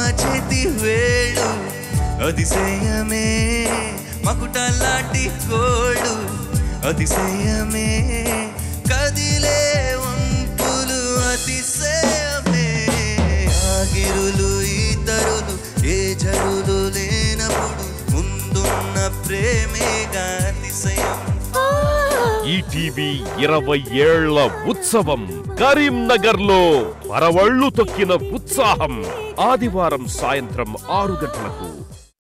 చేతి వేళ్ళు అతిశయమే మకుటలాంటి కోళ్ళు అతిశయమే కదిలే వంపులు అతిశయమే ఆగిరులు ఈతరులు ఏ జరులు లేనప్పుడు ముందున్న ప్రేమేగా అతిశయం ఈటీవీ ఇరవై ఏళ్ల ఉత్సవం కరీంనగర్ లో పరవళ్లు తొక్కిన ఉత్సాహం ఆదివారం సాయంత్రం ఆరు గంటలకు